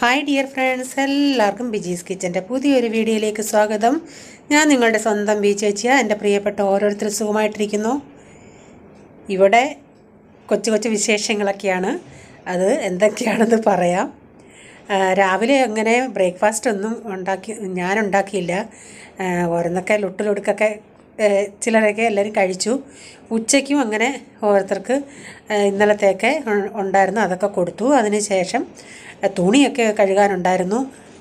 Hi dear friends എല്ലാവർക്കും ബിജീസ് കിച്ചൻ്റെ പുതിയൊരു വീഡിയോയിലേക്ക് സ്വാഗതം ഞാൻ നിങ്ങളുടെ സ്വന്തം ബി ചേച്ചിയ എൻ്റെ പ്രിയപ്പെട്ട ഓരോരുത്തർ സുഖമായിട്ടിരിക്കുന്നു ഇവിടെ കൊച്ചു കൊച്ചു വിശേഷങ്ങളൊക്കെയാണ് അത് എന്തൊക്കെയാണെന്ന് പറയാം ആ, രാവിലെ അങ്ങനെ ബ്രേക്ക്ഫാസ്റ്റ് ഒന്നും ഉണ്ടാക്കി ഞാൻ ഉണ്ടാക്കിയില്ല ആ, ഓരോന്നൊക്കെ ലുട്ടിലൊടുക്കൊക്കെ ഏ, ചിലരൊക്കെ എല്ലാവരും കഴിച്ചു ഉച്ചയ്ക്കും അങ്ങനെ ഓരോരുത്തർക്ക് ഏ, ഇന്നലത്തെയൊക്കെ ഉ- ഉണ്ടായിരുന്നു അതൊക്കെ കൊടുത്തു അതിന് ശേഷം ഏ, തുണിയൊക്കെ കഴുകാനുണ്ടായിരുന്നു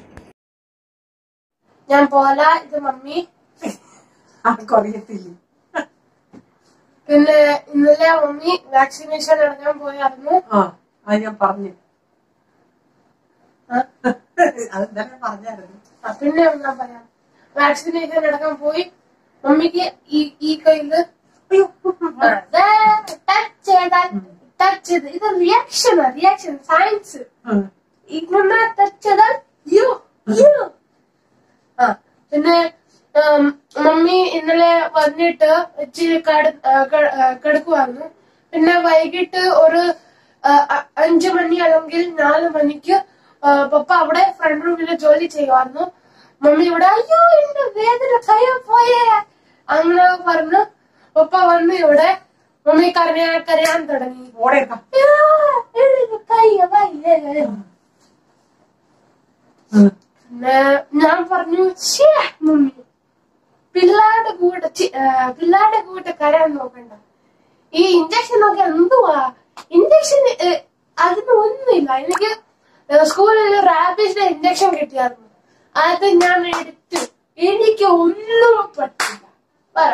ഞാൻ പോല ഇത് മമ്മി ആർക്കറിയത്തില്ല പിന്നെ ഇന്നലെ മമ്മി വാക്സിനേഷൻ എടുക്കാൻ പോയായിരുന്നു ആ അത് ഞാൻ പറഞ്ഞു ആ, അത് ഇന്നലെ പറഞ്ഞായിരുന്നു ആ, പിന്നെ ഞാൻ പറയാം വാക്സിനേഷൻ എടുക്കാൻ പോയി മമ്മിക്ക് ഈ ഈ കയ്യില് അയ്യോ ടച്ച് ചെയ്താൽ ടച്ച് ചെയ്ത് ഇത് റിയാക്ഷൻ റിയാക്ഷൻ സയൻസ് ഉം. ഇങ്ങനെ ടച്ച് ചെയ്താൽ യു യു ആ പിന്നെ ഉം, മമ്മി ഇന്നലെ വന്നിട്ട് ഇച്ചിരി കട- ആ, ക- ആ, കിടക്കുവായിരുന്നു പിന്നെ വൈകിട്ട് ഒരു ആ, അ- അഞ്ചു മണി അല്ലെങ്കിൽ നാല് മണിക്ക് ആ, പപ്പ അവിടെ ഫ്രണ്ട് റൂമിൽ ജോലി ചെയ്യുമായിരുന്നു മമ്മി ഇവിടെ അയ്യോ എന്റെ വേദന കൈ പോയേ അങ്ങനെ പറഞ്ഞു പപ്പ വന്ന് ഇവിടെ മമ്മി കരയാൻ കരയാൻ തുടങ്ങി ഓടേക്ക ആ, എനിക്ക് കൈ വയ്യ. പിന്നെ ഞാൻ പറഞ്ഞു "ശ്ശേ, മമ്മി പിള്ളേരുടെ കൂടെ ചി- ആ, പിള്ളേരുടെ കൂടെ കരയാൻ നോക്കണ്ട ഈ ഇഞ്ചക്ഷൻ ഒക്കെ എന്തുവാ ഇഞ്ചക്ഷൻ അതിന് ഒന്നുമില്ല എനിക്ക് സ്കൂളിൽ റാബിസിന്റെ ഇഞ്ചക്ഷൻ കിട്ടിയായിരുന്നു അത് ഞാൻ എടുത്തു എനിക്ക് ഒന്നും പറ്റില്ല പറ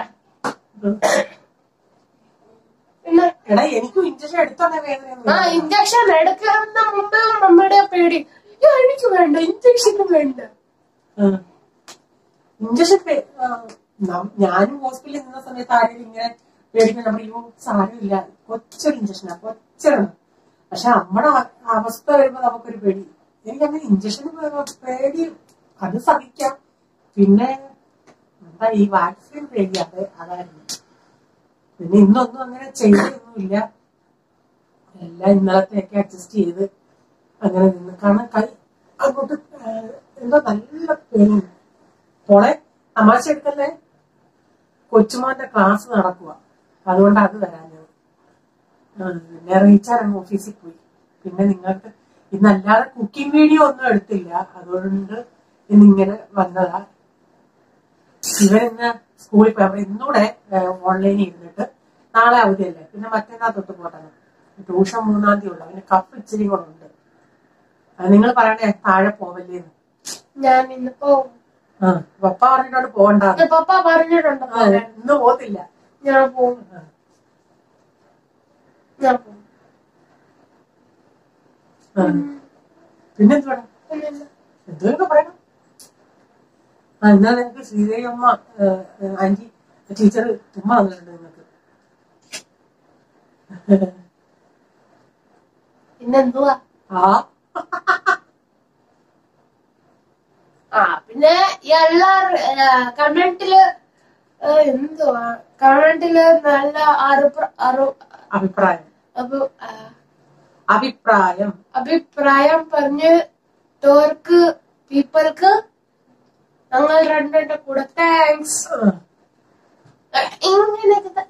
പിന്നെ എടാ എനിക്കും ഇഞ്ചക്ഷൻ എടുത്തോണ്ട വേദന ആ ഇഞ്ചക്ഷൻ എടുക്കുന്ന മുമ്പ് നമ്മുടെ പേടി "അയ്യോ, എനിക്ക് വേണ്ട ഇഞ്ചക്ഷൻ വേണ്ട ഇഞ്ചക്ഷൻ ഞാനും ഹോസ്പിറ്റലിൽ നിന്ന സമയത്ത് ആരെങ്കിലും ഇങ്ങനെ പേടിക്കാൻ നമ്മൾ അയ്യോ സാരമില്ല കൊച്ചൊരു ഇഞ്ചക്ഷനാ കൊച്ചാണ് പക്ഷെ നമ്മുടെ അ- അവസ്ഥ വരുമ്പോ നമുക്കൊരു പേടി എനിക്കങ്ങനെ ഇഞ്ചക്ഷൻ പേടി അത് സഹിക്കാം പിന്നെ എന്താ ഈ വാക്സിൻ പേടി അത് അതായിരുന്നു പിന്നെ ഇന്നൊന്നും അങ്ങനെ ചെയ്തൊന്നുമില്ല എല്ലാം ഇന്നലത്തെയൊക്കെ അഡ്ജസ്റ്റ് ചെയ്ത് അങ്ങനെ നിന്ന് കാരണം കൈ അങ്ങോട്ട് ഏഹ്, എന്തോ നല്ല പെയിൻ മോളെ തമാശ എടുക്കല്ലേ കൊച്ചുമോന്റെ ക്ലാസ് നടക്കുക അതുകൊണ്ട് അത് വരാഞ്ഞത് ആ, പിന്നെ റീച്ചാരങ്ങ് ഓഫീസിൽ പോയി പിന്നെ നിങ്ങൾക്ക് ഇന്നല്ലാതെ കുക്കിംഗ് വീഡിയോ ഒന്നും എടുത്തില്ല അതുകൊണ്ട് ഇന്നിങ്ങനെ വന്നതാ ഇവരിന്ന് സ്കൂളിൽ പോയി അവർ ഇന്നൂടെ ഓൺലൈനിൽ ഇരുന്നിട്ട് നാളെ അവധിയല്ലേ പിന്നെ മറ്റന്നാൾ തൊട്ട് പോട്ടെ ട്യൂഷൻ മൂന്നാം തീയതി ഉള്ളു അവന് കപ്പ് ഇച്ചിരി കൂടെ ഉണ്ട് നിങ്ങൾ പറയണേ താഴെ പോവല്ലേന്ന് ഞാൻ ഇന്ന് പോകും ആ പപ്പ പറഞ്ഞിട്ടോണ്ട് പോകണ്ട പപ്പ പറഞ്ഞിട്ടുണ്ട് പോകാൻ. ഇന്ന് പോകത്തില്ല ഞാൻ പോകും ആ. ഞാൻ പോകും ആ. പിന്നെന്ത് വേണം പിന്നെന്താ? എന്തൊക്കെ പറയണം ആ എന്നാ നിങ്ങക്ക് ശ്രീദേവി അമ്മ ആന്റി ടീച്ചർ തുമ്മ തന്നിട്ടുണ്ട് നിങ്ങൾക്ക് പിന്നെന്തുവാ ആ ആ പിന്നെ എല്ലാരും കമന്റില് എന്തുവാ കമന്റില് നല്ല അറുപ്ര- അറു അഭിപ്രായം അപ്പൊ ആ, അഭിപ്രായം അഭിപ്രായം പറഞ്ഞ് ടോർക്ക് പീപ്പിൾക്ക് ഞങ്ങൾ രണ്ടിന്റെ കൂടെ താങ്ക്സ് ആ. ഇങ്ങനെയൊക്കെ ത-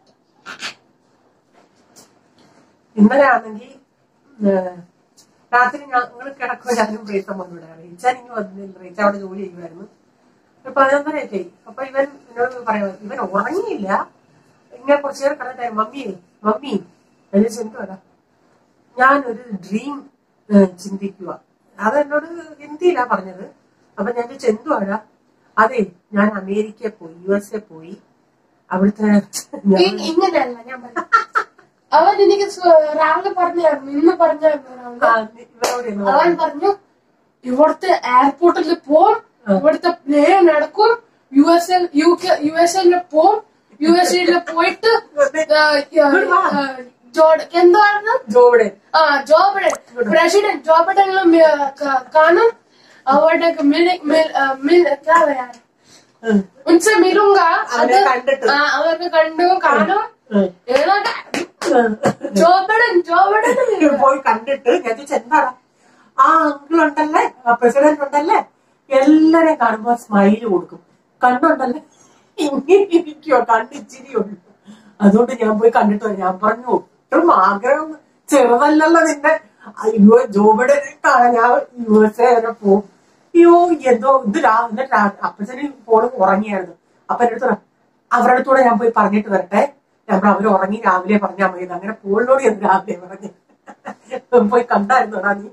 ഇന്നലെ ആണെങ്കിൽ രാത്രി ഞങ്ങൾ കിടക്കുക ഞാനും റീത്ത വന്നിവിടെ റീച്ചാൻ ഇനി വന്നില്ല റീച്ച അവിടെ ജോലി ചെയ്യുമായിരുന്നു ഒരു പതിനൊന്നരയൊക്കെ ആയി അപ്പൊ ഇവൻ എന്നോട് പറയാ ഇവൻ ഉറങ്ങിയില്ല ഇങ്ങനെ കുറച്ചു നേരം കിടന്നിട്ടായി മമ്മിയെ മമ്മി എന്നെ ചിന്ത വരാം ഞാനൊരു ഡ്രീം ചിന്തിക്കുക അത് എന്നോട് ഹിന്ദിയിലാ പറഞ്ഞത് അപ്പൊ ഞാൻ ചോദിച്ചു എന്തുവാടാ അതെ ഞാൻ അമേരിക്കയിൽ പോയി യു എസ് എ പോയി അവിടുത്തെ ഞാൻ- ഇ- ഇങ്ങനെയല്ല ഞാൻ പറയാം അവൻ എനിക്ക് സ്വ- രാവിലെ പറഞ്ഞായിരുന്നു ഇന്ന് പറഞ്ഞായിരുന്നു രാവിലെ. ആ, ഇവരോട് എന്ന് അവൻ പറഞ്ഞു ഇവിടുത്തെ എയർപോർട്ടിൽ പോവും ഇവിടുത്തെ പ്ലെയിൻ നടക്കും U S L U K U S എല്ലിൽ പോവും യു എസ് എല്ലിൽ പോയിട്ട് ആ, ആ, ആ, ജോർഡ- എന്താണ് ജോവിടെ ആ ജോ ബൈഡൻ പ്രസിഡന്റ് ജോ ബൈഡനിലും കാണും അവരുടെ മിൽ- മിൽ- ആ, മിൽ- എന്താ പറയാ ഉൻസെ മിലുങ്ക അത് അവരെ കണ്ടിട്ട്. ആ, അവർക്ക് കണ്ടു കാണും ഉം. ഏതാണ്ട് ജോ ബൈഡൻ ജോ ബൈഡൻ പോയി കണ്ടിട്ട് ഞാൻ ചോദിച്ചു എന്താടാ ആ അങ്കിൾ ഉണ്ടല്ലേ പ്രസിഡന്റ് ഉണ്ടല്ലേ എല്ലാരെയും കാണുമ്പോ സ്മൈല് കൊടുക്കും കണ്ണുണ്ടല്ലേ ഇങ്ങനെ ഇരിക്കുവോ കണ്ണിച്ചിരിയുള്ളൂ അതുകൊണ്ട് ഞാൻ പോയി കണ്ടിട്ട് വരാം. ഞാൻ പറഞ്ഞു ഒട്ടും ആഗ്രഹം ചെറുതല്ലല്ലോ നിന്റെ അയ്യോ ജോബിയുടെ കാണാൻ ഞാൻ യു എസ് എ വരെ പോകും അയ്യോ എന്തോ ഇത് രാ എന്നിട്ട് രാ- അപ്പച്ചന് പോളും ഉറങ്ങിയായിരുന്നു അപ്പൊ എന്റെ അടുത്ത് പറഞ്ഞു, അവരുടെ അടുത്തൂടെ ഞാൻ പോയി പറഞ്ഞിട്ട് വരട്ടെ ഞാൻ പറഞ്ഞു, അവര് ഉറങ്ങി രാവിലെ പറഞ്ഞാൽ മതി അങ്ങനെ പോളിനോട് ഞാൻ രാവിലെ പറഞ്ഞു പോയി കണ്ടായിരുന്നോടാ നീ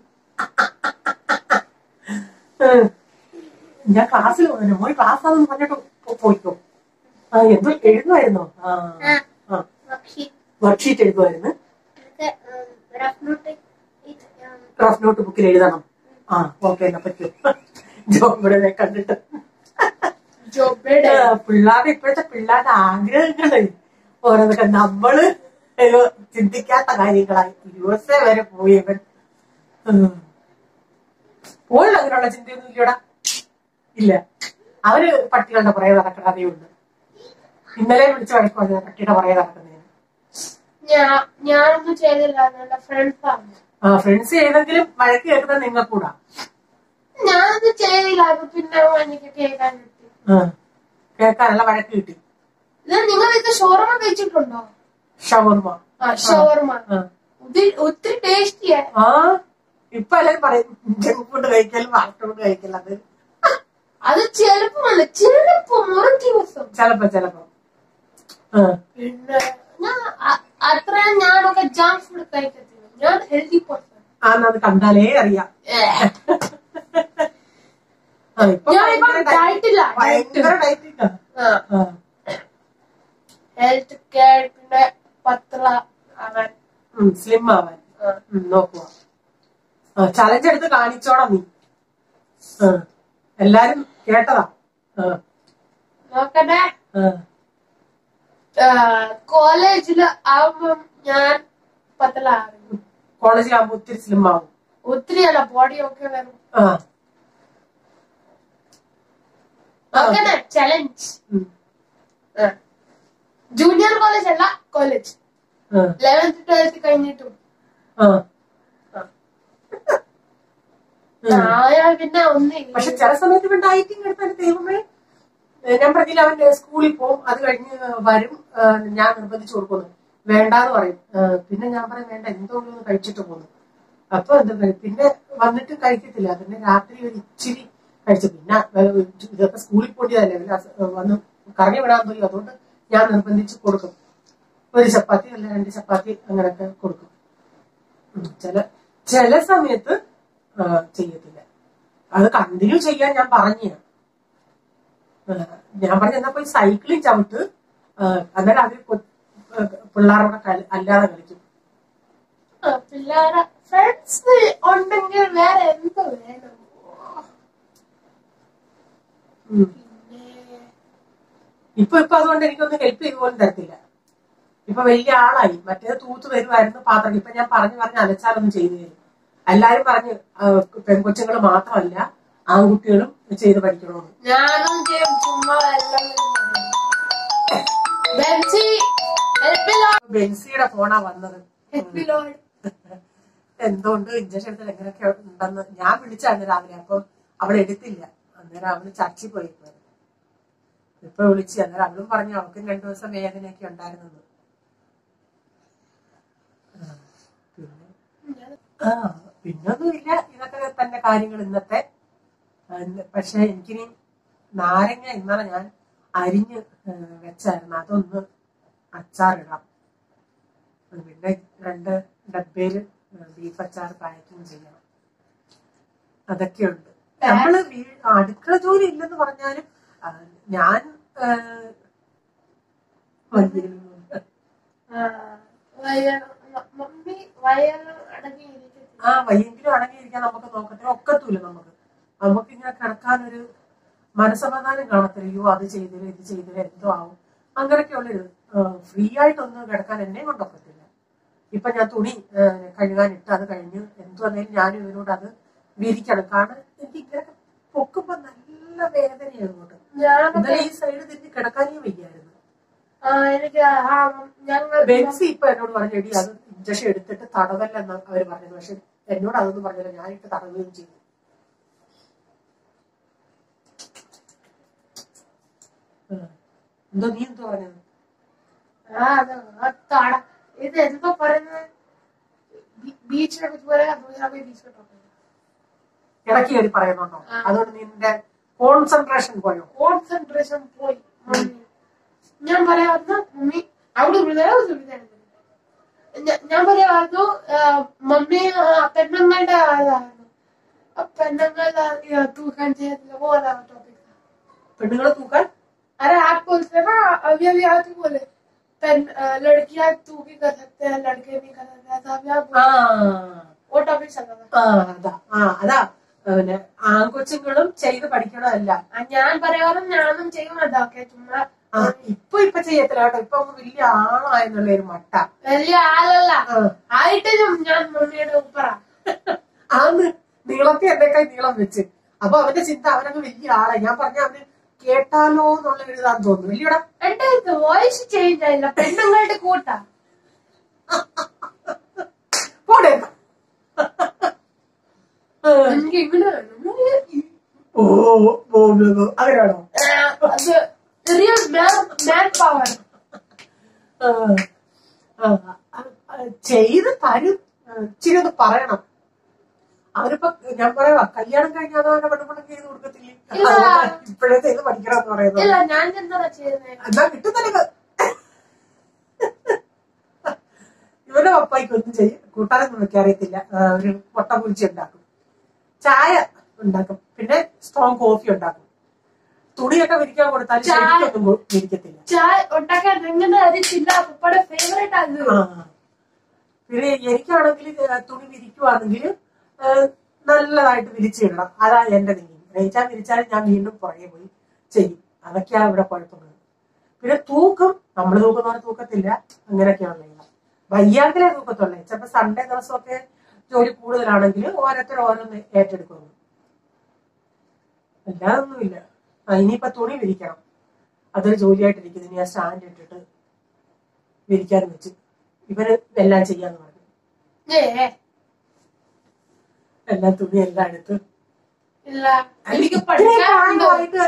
ഉം. ഞാൻ ക്ലാസ്സിൽ വന്നു മോൻ ക്ലാസ് ആണെന്ന് പറഞ്ഞിട്ട് പോ- പോയിക്കോ ആ എന്തോ എഴുതുമായിരുന്നോ ആ ആ വർക്ക്ഷീറ്റ് എഴുതുമായിരുന്നു റഫ് നോട്ട് റഫ് നോട്ട് ബുക്കിൽ എഴുതണം ആ ഓക്കെ എന്നാ പറ്റും ജോബിടെ കണ്ടിട്ട് ജോബയുടെ ആ, പിള്ളേരുടെ ഇപ്പോഴത്തെ പിള്ളേരുടെ ആഗ്രഹങ്ങള് ഓരോന്നൊക്കെ നമ്മള് ഒരു ചിന്തിക്കാത്ത കാര്യങ്ങളായി യു എസ് എ വരെ പോയി ഇവൻ പോയില്ല അങ്ങനെയുള്ള ചിന്തയൊന്നും ഇല്ലടാ ഇല്ല അവര് പട്ടികളുടെ പുറകെ നടക്കണതേ ഉള്ളു ഇന്നലെ വിളിച്ച് വഴക്ക് പറഞ്ഞ പട്ടിയുടെ പുറകെ നടക്കുന്നതിന് ഞാൻ ഞാനൊന്നും ചെയ്തില്ല എന്റെ ഫ്രണ്ട്സ് ആണ് ആ ഫ്രണ്ട്സ് ഏതെങ്കിലും വഴക്ക് കേൾക്കുന്നത് നിങ്ങൾക്കൂടാ ഞാനൊന്നും ചെയ്തില്ല അത് പിന്നെ എനിക്ക് കേൾക്കാൻ കിട്ടി ആ കേൾക്കാനുള്ള വഴക്ക് കിട്ടി ഇത് നിങ്ങൾ ഇത് ഷോർമ കഴിച്ചിട്ടുണ്ടോ ഷവർമ ആ ഷോർമ ആ ഒത്തിരി ടേസ്റ്റിയാ ആ ഇപ്പൊ എല്ലാരും പറയും ജങ്ക് ഫുഡ് കഴിക്കലും ഫാസ്റ്റ് ഫുഡ് കഴിക്കലും അത് അത് ചെലപ്പമല്ല ചെലപ്പോ ഒരു ദിവസം ചെലപ്പോ ചെലപ്പോ ആ പിന്നെ ഞാൻ അ- അത്രയും ഞാനൊക്കെ ജങ്ക് ഫുഡ് കഴിക്കത്തില്ല ഞാൻ ഹെൽത്തി പേഴ്സൺ ആന്നത് കണ്ടാലേ അറിയാം ആ ഇപ്പൊ ഞാൻ ഇപ്പൊ ഭയങ്കര diet ലാ, ഭയങ്കര ഡയറ്റിംഗ് ഹെൽത്ത് കെയർ പിന്നെ പത്തള അവൻ സ്ലിം ആവാൻ ഉം, നോക്കുക ആ ചലഞ്ച് എടുത്ത് കാണിച്ചോടാ നീ ആ എല്ലാരും കേട്ടതാ ആ നോക്കട്ടെ ആ കോളേജില് ആവുമ്പം ഞാൻ പത്തലാകും കോളേജിലാകുമ്പോ ഒത്തിരി സ്ലിം ആവും ഒത്തിരി അല്ല ബോഡി ഒക്കെ വരും ആ നോക്കട്ടെ ചലഞ്ച് ഉം, ജൂനിയർ കോളേജ് അല്ല കോളേജ് ആ ലെവൻത്ത് ട്വൽത്ത് കഴിഞ്ഞിട്ടും ആ ആയാ പിന്നെ ഒന്നില്ല പക്ഷെ ചില സമയത്ത് ഇവൻ ഡയറ്റിംഗ് എടുത്താൽ ദൈവമേ ഏ, ഞാൻ പറഞ്ഞില്ല അവൻ സ്കൂളിൽ പോകും അത് കഴിഞ്ഞ് വരും ഏ, ഞാൻ നിർബന്ധിച്ചു കൊടുക്കുന്നു വേണ്ടാന്ന് പറയും ഏ, പിന്നെ ഞാൻ പറയും വേണ്ട എന്തോ ഒന്ന് കഴിച്ചിട്ട് പോകുന്നു അപ്പൊ എന്താ പറയും പിന്നെ വന്നിട്ട് കഴിക്കത്തില്ല പിന്നെ രാത്രി ഒരു ഇച്ചിരി കഴിച്ചു പിന്നെ ഏ, ഇതൊക്കെ സ്കൂളിൽ പോണ്ടിയതല്ലേ ഇവന് അസ- വന്ന് കറങ്ങി വിടാൻ പോയി അതുകൊണ്ട് ഞാൻ നിർബന്ധിച്ച് കൊടുക്കും ഒരു ചപ്പാത്തി അല്ല രണ്ട് ചപ്പാത്തി അങ്ങനെയൊക്കെ കൊടുക്കും ഉം, ചില ചില സമയത്ത് ആ, ചെയ്യത്തില്ല അത് കണ്ടിന്യൂ ചെയ്യാൻ ഞാൻ പറഞ്ഞു ഞാൻ പറഞ്ഞ എന്നാ പോയി സൈക്കിളിൽ ചവിട്ട് ആ, അന്നേരം അവര് കൊ- ആ, പിള്ളേരോടെ കളി അല്ലാതെ കളിക്കും പിള്ളേരെ ഫ്രണ്ട്സ് ഉണ്ടെങ്കിൽ വേറെ എന്ത് വേണം ഉം. പിന്നെ ഇപ്പൊ ഇപ്പൊ അതുകൊണ്ട് എനിക്കൊന്നും ഹെൽപ്പ് ചെയ്ത് പോലും തരത്തില്ല ഇപ്പൊ വലിയ ആളായി മറ്റേത് തൂത്ത് തരുമായിരുന്നു പാത്രം ഇപ്പൊ ഞാൻ പറഞ്ഞു പറഞ്ഞ് അലച്ചാലൊന്നും ചെയ്തു തരും എല്ലാരും പറഞ്ഞ് ആ, പെൺകൊച്ചുങ്ങൾ മാത്രമല്ല ആൺകുട്ടികളും ചെയ്ത് പഠിക്കണമെന്ന് ഞാനും ചെയ്യും ചുമ്മാ എല്ലാം ബെൻസി ഹെൽപ്പിലോ ബെൻസിയുടെ ഫോണാ വന്നത് ഹെൽപ്പിലോ എന്തുകൊണ്ട് ഇഞ്ചക്ഷൻ എടുത്തത് എങ്ങനെയൊക്കെ ഉണ്ടെന്ന് ഞാൻ വിളിച്ചായിരുന്നു രാവിലെ അപ്പൊ അവൾ എടുത്തില്ല അന്നേരം അവള് ചർച്ചിൽ പോയി ഇപ്പൊ വിളിച്ചു അന്നേരം അവളും പറഞ്ഞു അവൾക്കും രണ്ടു ദിവസം വേദനയൊക്കെ ഉണ്ടായിരുന്നെന്ന് ആ, പിന്നെ ആ പിന്നൊന്നുമില്ല ഇതൊക്കെ തന്നെ കാര്യങ്ങൾ ഇന്നത്തെ ആ, ഇന്ന് പക്ഷെ എനിക്കിനി നാരങ്ങ ഇന്നലെ ഞാൻ അരിഞ്ഞ് ആ, വെച്ചായിരുന്നു അതൊന്ന് അച്ചാറിടാം പിന്നെ രണ്ട് ഡബയില് ബീഫ് അച്ചാർ പാക്കിങ് ചെയ്യണം അതൊക്കെയുണ്ട് നമ്മള് വീ- അടുക്കള ജോലി ഇല്ലെന്ന് പറഞ്ഞാലും ആ, ഞാൻ ആ, വയ്യ. വയറ് മമ്മി വയറ് അടങ്ങിയിരിക്കത്തില്ല ആ വയ്യെങ്കിലും അടങ്ങിയിരിക്കാൻ നമുക്ക് നോക്കത്തില്ല ഒക്കത്തൂല നമുക്ക് നമുക്ക് ഇങ്ങനെ കിടക്കാനൊരു മനസമാധാനം കാണത്തില്ല അയ്യോ അത് ചെയ്തില്ല ഇത് ചെയ്തില്ല എന്തോ ആവും അങ്ങനെയൊക്കെ ഉള്ളൊരു ഫ്രീ ആയിട്ടൊന്നും കിടക്കാൻ എന്നെ കൊണ്ടൊക്കത്തില്ല ഇപ്പൊ ഞാൻ തുണി ആ, കഴുകാൻ ഇട്ട് അത് കഴിഞ്ഞ് എന്തു വന്നാലും ഞാനും ഇവരോട് അത് വിരിക്കണം കാരണം എനിക്ക് ഇങ്ങനെ പൊക്കുമ്പോ നല്ല വേദനയാണ് ഇങ്ങോട്ട് ഞാനൊക്കെ ഇന്നലെ ഈ സൈഡ് തിരിഞ്ഞ് കിടക്കാനേ വയ്യായിരുന്നു ആ, എനിക്ക് ആ ഞങ്ങൾ ബെൻസി ഇപ്പൊ എന്നോട് പറഞ്ഞു എടി അത് ഇഞ്ചക്ഷൻ എടുത്തിട്ട് തടവല്ലെന്ന് അവര് പറഞ്ഞത് പക്ഷെ എന്നോട് അതൊന്നും പറഞ്ഞില്ല ഞാനിട്ട് തടവുകയും ചെയ്തു ഉം. എന്തോ നീ എന്തോ പറഞ്ഞത് ആ അത് ആ തട ഇത് എന്തോ പറയുന്നത് ബീച്ചിനെ കുറിച്ച് പറയാം ബീച്ചിലെ ടോപ്പിക് ഇടയ്ക്ക് കയറി പറയുന്നുണ്ടോ ആ. അതുകൊണ്ട് നിന്റെ കോൺസെൻട്രേഷൻ പോയോ കോൺസെൻട്രേഷൻ പോയി മമ്മി ഞാൻ പറയാമായിരുന്നു മമ്മി അവിടെ വിളിച്ചാലും വിളിച്ചാലും ഞാൻ പറയാമായിരുന്നു ആ, മമ്മി ആ, പെണ്ണുങ്ങളുടെ ആളായിരുന്നു ആ പെണ്ണുങ്ങളുടെ ആ, തൂക്കാൻ ചെയ്യത്തില്ല പോലെ टॉपिक പെണ്ണുങ്ങളെ തൂക്കാൻ अरे आप बोलते हैं ना अभी अभी आप ही बोले पेन अ, लड़कियां तू भी कर सकते हैं लड़के नहीं कर सकते ऐसा अभी आप ആ बोले। वो टॉपिक चल रहा था ആ അതാ ആ അതാ പിന്നെ ആൺകൊച്ചുങ്ങളും ചെയ്ത് പഠിക്കണമല്ല ആ, ഞാൻ പറയാറും ഞാനും ചെയ്യും അതൊക്കെ ചുമ്മാ ആ ഇപ്പൊ ഇപ്പൊ ചെയ്യത്തില്ല കേട്ടോ ഇപ്പൊ അങ്ങ് വലിയ ആളായെന്നുള്ള ഒരു മട്ട വലിയ ആളല്ല ആ. ആയിട്ടും ഞാൻ മമ്മിയുടെ ഉപ്പറാ ആന്ന് നീളത്തെ എന്തൊക്കെ നീളം വെച്ച് അപ്പൊ അവന്റെ ചിന്ത അവനങ്ങ് വലിയ ആളാ ഞാൻ പറഞ്ഞ അവന് കേട്ടാലോ എന്നുള്ള ഒരു ഇതാന്ന് തോന്നുന്നു വലിയടാ എന്റെ വോയിസ് ചേഞ്ച് ആയില്ല പെണ്ണുങ്ങളുടെ കൂട്ടാ പോടെ എനിക്ക് ഇങ്ങനെ വേണം. ഓ ഓ, ഓ, ഓ, അങ്ങനെയാണോ ആ, അത് റിയൽ മാൻ മാൻ പവർ ആ, ആ, ആ, ആ, ചെയ്ത് തരും ആ, ഇച്ചിരി ഒന്ന് പറയണം അവരിപ്പോ ഞാൻ പറയാ കല്യാണം കഴിഞ്ഞാൽ അവനെ പെണ്ണുപെണ്ണും ചെയ്ത് കൊടുക്കത്തില്ലേ ഇല്ല. അതുകൊണ്ട് ഇപ്പോഴേ ചെയ്ത് പഠിക്കണം എന്ന് പറയുന്നത് ഇല്ല ഞാൻ എന്താ ചെയ്യുന്നത് എന്നാ കിട്ടുന്നില്ല ഇവന്റെ പപ്പായ്ക്ക് ഒന്നും ചെയ്യും കൂട്ടാനൊന്നും വെക്കാൻ അറിയത്തില്ല ആ, ഒരു മുട്ട കുഴിച്ച് ഉണ്ടാക്കും ചായ ഉണ്ടാക്കും പിന്നെ സ്ട്രോങ് കോഫി ഉണ്ടാക്കും തുണിയൊക്കെ വിരിക്കാൻ കൊടുത്താൽ ചായ- ശരിക്കൊന്നും കൊ- വിരിക്കത്തില്ല ചായ ഉണ്ടാക്കാൻ എങ്ങനെ അറിയത്തില്ല ഉപ്പയുടെ ഫേവറേറ്റ് അത് ആ. പിന്നെ എനിക്കാണെങ്കിൽ തുണി വിരിക്കുവാണെങ്കിൽ നല്ലതായിട്ട് വിരിച്ചിടണം അതാ എന്റെ നീങ്ങി റേച്ചാൻ വിരിച്ചാലും ഞാൻ വീണ്ടും പുറകെ പോയി ചെയ്യും അതൊക്കെയാണ് ഇവിടെ കുഴപ്പങ്ങൾ പിന്നെ തൂക്കും നമ്മൾ തൂക്കുന്ന പോലെ തൂക്കത്തില്ല അങ്ങനെയൊക്കെയുള്ള ഇതാ. വയ്യാങ്കിലേ തൂക്കത്തുള്ളേ ചിലപ്പോ സൺഡേ ദിവസമൊക്കെ ജോലി കൂടുതലാണെങ്കിൽ ഓരോരുത്തർ ഓരോന്ന് ഏറ്റെടുക്കുന്നു അല്ലാതൊന്നുമില്ല ആ ഇനിയിപ്പൊ തുണി വിരിക്കണം അതൊരു ജോലിയായിട്ടിരിക്കുന്നു ഇനി ആ സ്റ്റാൻഡ് ഇട്ടിട്ട് വിരിക്കാൻ വെച്ച് ഇവര് എല്ലാം ചെയ്യാന്ന് പറഞ്ഞു ഏ എല്ലാ തുണി എല്ലാം എടുത്ത് ഇല്ല എനിക്ക് ഇത്രയും പഠിക്കാനുണ്ട് പ്രായമായിട്ട്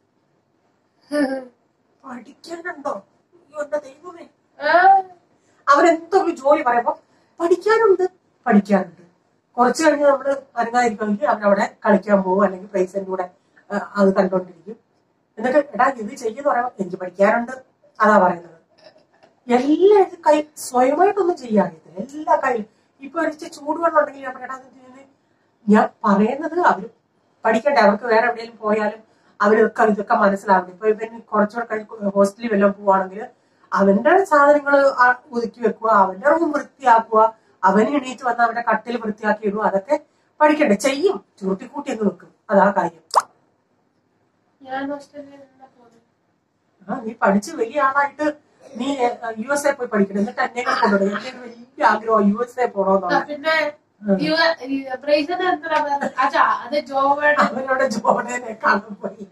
പഠിക്കാനുണ്ടോ അയ്യോ എന്റെ ദൈവമേ ആ, അവരെന്തോ ഒരു ജോലി പറയുമ്പോ പഠിക്കാനുണ്ട് പഠിക്കാനുണ്ട് കുറച്ച് കഴിഞ്ഞ് നമ്മള് അനങ്ങാതിരിക്കുമെങ്കിൽ അവരവിടെ കളിക്കാൻ പോകും അല്ലെങ്കിൽ പ്രൈസിന്റെ കൂടെ ആ, അത് കണ്ടോണ്ടിരിക്കും എന്നിട്ട് എടാ ഇത് ചെയ്യുന്ന പറയുമ്പോ എനിക്ക് പഠിക്കാനുണ്ട് അതാ പറയുന്നത് എല്ലാം ഇത് കൈ സ്വയമായിട്ടൊന്നും ചെയ്യാറിയത്തില്ല എല്ലാ കയ്യിലും ഇപ്പൊ ഒരു ഇച്ചിരി ചൂടുവെള്ളം ഉണ്ടെങ്കിൽ ഞാൻ പറയടാ ഇത് ചെയ്യുന്നത് ഞാൻ പറയുന്നത് അവര് പഠിക്കണ്ടേ അവർക്ക് വേറെ എവിടെയെങ്കിലും പോയാലും അവരൊക്കെ ഇതൊക്കെ മനസ്സിലാവണം ഇപ്പൊ ഇവൻ കുറച്ചുകൂടെ കഴിഞ്ഞ് ഹോസ്റ്റലിൽ വല്ലതും പോവാണെങ്കിൽ അവന്റെ സാധനങ്ങൾ ഒതുക്കി വെക്കുക അവന്റെ റൂം വൃത്തിയാക്കുക അവന് എണീറ്റ് വന്ന് അവന്റെ കട്ടിൽ വൃത്തിയാക്കി ഇടുക അതൊക്കെ പഠിക്കണ്ടേ ചെയ്യും ചുരുട്ടിക്കൂട്ടി അങ്ങ് വെക്കും അതാ കാര്യം ഞാൻ ഹോസ്റ്റലിൽ നിന്നാ പോകുന്നത് ആ നീ പഠിച്ച് വലിയ ആളായിട്ട് നീ യു എസ് എ പോയി പഠിക്കണം എന്നിട്ട് എന്നെ കൂടെ കൊണ്ടുപോകണം എന്റെ ഒരു വലിയ ആഗ്രഹം യു എസ് എ ആ, പോണോന്നാണ് പിന്നെ പ്രൈസിന് എന്താ അച്ഛാ അത് ജോബ് അവനോട് ജോർഡനെ കാണാൻ പോയി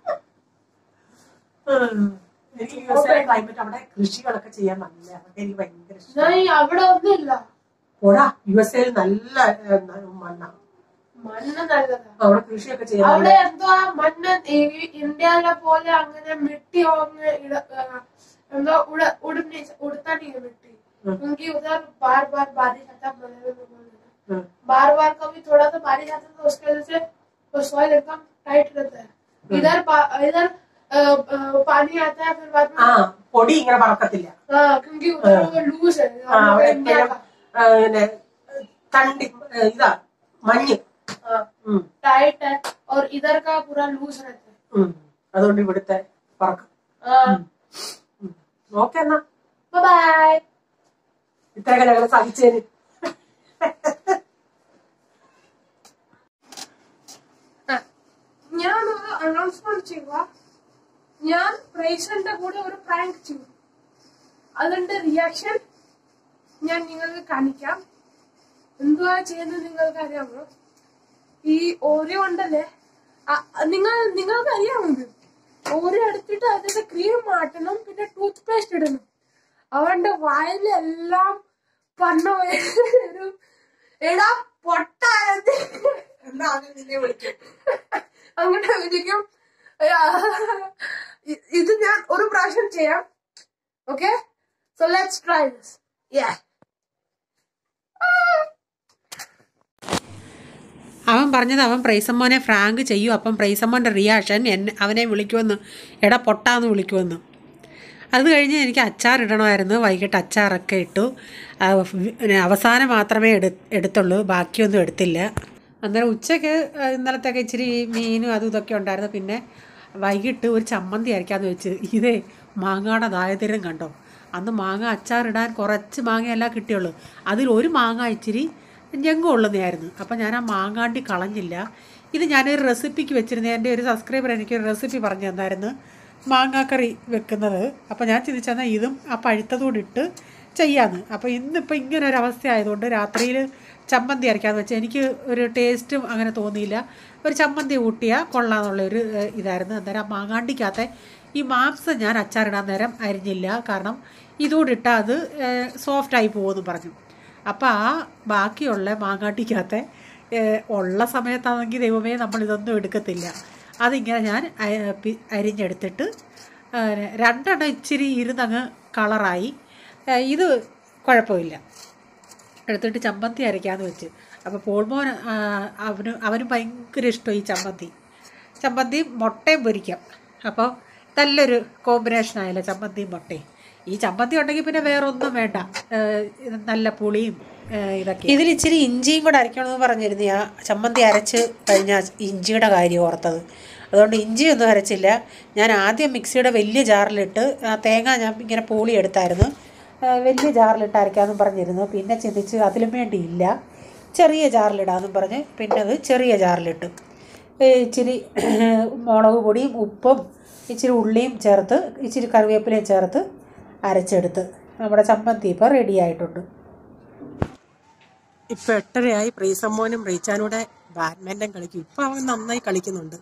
ഉം. എനിക്ക് യു എസ് എ ക്ലൈമറ്റ് അവിടെ കൃഷികളൊക്കെ ചെയ്യാൻ നല്ല അതൊക്കെ എനിക്ക് ഭയങ്കര ഇഷ്ടം ഞാൻ അവിടെ ഒന്നുമില്ല ഓടാ യു എസ് എയിൽ നല്ല ഏ, മണ്ണാണ് മണ്ണ് നല്ലതാ അവിടെ കൃഷിയൊക്കെ ചെയ്യാൻ അവിടെ നല്ല- എന്തോ മണ്ണ് ഈ ഇന്ത്യയിലെ പോലെ അങ്ങനെ മിട്ടി ഒന്ന് ഇട ആ, എന്തോ ഉട ഉടുന്നി उड़ता नहीं है मिट्टी हम्म। क्योंकि उधर बार बार बारिश आता है मलबे में बोल रहे हैं। ഉം. बार बार कभी थोड़ा सा बारिश आता है तो उसकी वजह से वो सॉइल एकदम टाइट रहता है इधर पा- इधर अ, अ, पानी आता है फिर बाद में ആ പൊടി ഇങ്ങനെ പറക്കത്തില്ല हाँ क्योंकि उधर वो लूज है ആ, हम അവിടെ लोग इंडिया എപ്പോഴും का ആ, പിന്നെ തണ്ടി ഏ, ഇതാ മഞ്ഞ് हाँ ഉം, टाइट है और इधर का पूरा लूज रहता है ഉം. അതുകൊണ്ട് ഇവിടുത്തെ പറക്കും हाँ ഓക്കെ എന്നാ बाय बाय ഇത്രയൊക്കെ ഞങ്ങൾ സഹിച്ചേന് ഞാൻ ഒരു അനൗൺസ്മെന്റ് ചെയ്യുക ഞാൻ പ്രൈസന്റെ കൂടെ ഒരു പ്രാങ്ക് ചെയ്യും അതിന്റെ റിയാക്ഷൻ ഞാൻ നിങ്ങൾക്ക് കാണിക്കാം എന്തുവാ ചെയ്യുന്നത് നിങ്ങൾക്ക് അറിയാമോ ഈ ഓരോ ഉണ്ടല്ലേ അ- നിങ്ങൾ നിങ്ങൾക്ക് അറിയാമോ ഇത് ഓരോ എടുത്തിട്ട് അതിന്റെ ക്രീം മാറ്റണം പിന്നെ ടൂത്ത് പേസ്റ്റ് ഇടണം അവന്റെ വായിലെല്ലാം പന്ന വരും എടാ പൊട്ടായത് എന്നാ അവൻ നിന്നെ വിളിക്കും അങ്ങനെ വിളിക്കും ആ, ഇ- ഇത് ഞാൻ ഒരു പ്രാവശ്യം ചെയ്യാം okay so let's try this yeah അവൻ പറഞ്ഞത് അവൻ പ്രൈസമ്മോനെ ഫ്രാങ്ക് ചെയ്യും അപ്പം പ്രൈസമ്മോൻ്റെ റിയാക്ഷൻ എന്നെ അവനെ വിളിക്കുമെന്ന് എടാ പൊട്ടാന്ന് വിളിക്കുമെന്ന് അത് കഴിഞ്ഞ് എനിക്ക് അച്ചാർ ഇടണമായിരുന്നു വൈകിട്ട് അച്ചാറൊക്കെ ഇട്ടു ആ, പിന്നെ അവസാനം മാത്രമേ എടു എടുത്തുള്ളൂ ബാക്കിയൊന്നും എടുത്തില്ല അന്നേരം ഉച്ചയ്ക്ക് ആ, ഇന്നലത്തൊക്കെ ഇച്ചിരി മീനും അതും ഇതൊക്കെ ഉണ്ടായിരുന്നു പിന്നെ വൈകിട്ട് ഒരു ചമ്മന്തി അരയ്ക്കാന്ന് വെച്ച് ഇതേ മാങ്ങയുടെ ദാരിദ്ര്യം കണ്ടോ അന്ന് മാങ്ങ അച്ചാറിടാൻ കുറച്ച് മാങ്ങയല്ല കിട്ടിയുള്ളൂ അതിൽ ഒരു മാങ്ങ ഇച്ചിരി ഞെങ്ങും ഉള്ളതായിരുന്നു അപ്പം ഞാൻ ആ മാങ്ങാണ്ടി കളഞ്ഞില്ല ഇത് ഞാനൊരു റെസിപ്പിക്ക് വെച്ചിരുന്ന എൻ്റെ ഒരു സബ്സ്ക്രൈബർ എനിക്കൊരു റെസിപ്പി പറഞ്ഞു തന്നായിരുന്നു മാങ്ങാക്കറി വെക്കുന്നത് അപ്പോൾ ഞാൻ ചിന്തിച്ചെന്നാൽ ഇതും ആ പഴുത്തതോടെ ഇട്ട് ചെയ്യാമെന്ന് അപ്പോൾ ഇന്നിപ്പോൾ ഇങ്ങനെ ഒരു അവസ്ഥ ആയതുകൊണ്ട് രാത്രിയിൽ ചമ്മന്തി അരയ്ക്കാന്ന് വെച്ചാൽ എനിക്ക് ഒരു ടേസ്റ്റും അങ്ങനെ തോന്നിയില്ല ഒരു ചമ്മന്തി കൂട്ടിയാൽ കൊള്ളാമെന്നുള്ള ഒരു ഏഹ്, ഇതായിരുന്നു അന്നേരം ആ മാങ്ങാണ്ടിക്കകത്തെ ഈ മാംസം ഞാൻ അച്ചാറിടാൻ നേരം അരിഞ്ഞില്ല കാരണം ഇതുകൂടി ഇട്ടാൽ അത് സോഫ്റ്റായി പോകുമെന്ന് പറഞ്ഞു അപ്പോൾ ആ ബാക്കിയുള്ള മാങ്ങാട്ടിക്കകത്തെ ഏഹ്, ഉള്ള സമയത്താണെങ്കിൽ ദൈവമേ നമ്മളിതൊന്നും എടുക്കത്തില്ല അതിങ്ങനെ ഞാൻ അ- പി- അരിഞ്ഞെടുത്തിട്ട് ഏഹ്, രണ്ടെണ്ണം ഇച്ചിരി ഇരുന്നങ്ങ് കളറായി ഏഹ്, ഇത് കുഴപ്പമില്ല എടുത്തിട്ട് ചമ്മന്തി അരയ്ക്കാമെന്ന് വെച്ച് അപ്പോൾ പോൾമോൻ ആ, അവന് അവന് ഭയങ്കര ഇഷ്ടം ഈ ചമ്മന്തി ചമ്മന്തി മുട്ടയും പൊരിക്കാം അപ്പോൾ നല്ലൊരു കോമ്പിനേഷൻ ആയല്ലോ ചമ്മന്തിയും മുട്ടയും ഈ ചമ്മന്തി ഉണ്ടെങ്കിൽ പിന്നെ വേറെ ഒന്നും വേണ്ട ഏഹ് ഇത് നല്ല പുളിയും ഏഹ് ഇതൊക്കെ ഇതിൽ ഇച്ചിരി ഇഞ്ചിയും കൂടെ അരയ്ക്കണമെന്ന് പറഞ്ഞിരുന്നു ആ ചമ്മന്തി അരച്ച് കഴിഞ്ഞാൽ ഇഞ്ചിയുടെ കാര്യം ഓർത്തത് അതുകൊണ്ട് ഇഞ്ചിയൊന്നും അരച്ചില്ല ഞാൻ ആദ്യം മിക്സിയുടെ വലിയ ജാറിലിട്ട് ആ തേങ്ങ ഞാൻ ഇങ്ങനെ പൂളി എടുത്തായിരുന്നു ആ, വലിയ ജാറിലിട്ട് അരയ്ക്കാമെന്നും പറഞ്ഞിരുന്നു പിന്നെ ചിന്തിച്ച് അതിലും വേണ്ടിയില്ല ചെറിയ ജാറിലിടാമെന്നും പറഞ്ഞ് പിന്നെ അത് ചെറിയ ജാറിലിട്ടു ഏ, ഇച്ചിരി മുളക് പൊടിയും ഉപ്പും ഇച്ചിരി ഉള്ളിയും ചേർത്ത് ഇച്ചിരി കറിവേപ്പിലയും ചേർത്ത് അരച്ചെടുത്ത് നമ്മുടെ ചമ്മന്തി ഇപ്പോൾ റെഡി ആയിട്ടുണ്ട് ഇപ്പൊ എട്ടരയായി പ്രീസമ്മോനും റീച്ചാനൂടെ ബാഡ്മിന്റൺ കളിക്കും ഇപ്പൊ അവൻ നന്നായി കളിക്കുന്നുണ്ട്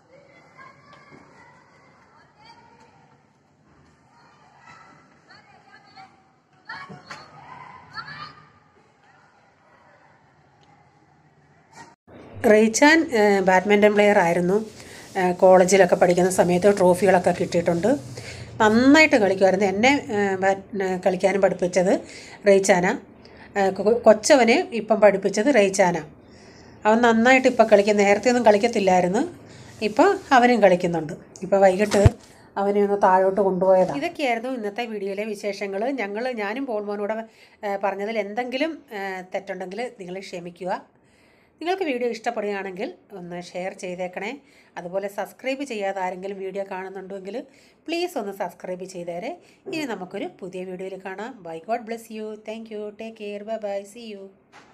റെയ്ച്ചാൻ ഏഹ്, ബാഡ്മിൻ്റൺ പ്ലെയർ ആയിരുന്നു ഏഹ്, കോളേജിലൊക്കെ പഠിക്കുന്ന സമയത്ത് ട്രോഫികളൊക്കെ കിട്ടിയിട്ടുണ്ട് നന്നായിട്ട് കളിക്കുമായിരുന്നു എന്നെ ഏഹ്, ബാറ്റ് ഏഹ്, കളിക്കാനും പഠിപ്പിച്ചത് റെയ്ച്ചാന ഏഹ്, കൊ- കൊച്ചവനെ ഇപ്പം പഠിപ്പിച്ചത് റെയ്ച്ചാന അവൻ നന്നായിട്ട് ഇപ്പം കളിക്കും നേരത്തെ ഒന്നും കളിക്കത്തില്ലായിരുന്നു ഇപ്പോൾ അവനും കളിക്കുന്നുണ്ട് ഇപ്പോൾ വൈകിട്ട് അവനെ ഒന്ന് താഴോട്ട് കൊണ്ടുപോയതാണ് ഇതൊക്കെയായിരുന്നു ഇന്നത്തെ വീഡിയോയിലെ വിശേഷങ്ങൾ ഞങ്ങൾ ഞാനും പോൾമോനൂടെ ഏഹ്, പറഞ്ഞതിൽ എന്തെങ്കിലും ഏഹ്, തെറ്റുണ്ടെങ്കിൽ നിങ്ങൾ ക്ഷമിക്കുക നിങ്ങൾക്ക് വീഡിയോ ഇഷ്ടപ്പെടുകയാണെങ്കിൽ ഒന്ന് ഷെയർ ചെയ്തേക്കണേ അതുപോലെ സബ്സ്ക്രൈബ് ചെയ്യാതെ ആരെങ്കിലും വീഡിയോ കാണുന്നുണ്ടെങ്കിൽ പ്ലീസ് ഒന്ന് സബ്സ്ക്രൈബ് ചെയ്തേരെ ഇനി നമുക്കൊരു പുതിയ വീഡിയോയിൽ കാണാം bye God bless you thank you take care bye bye see U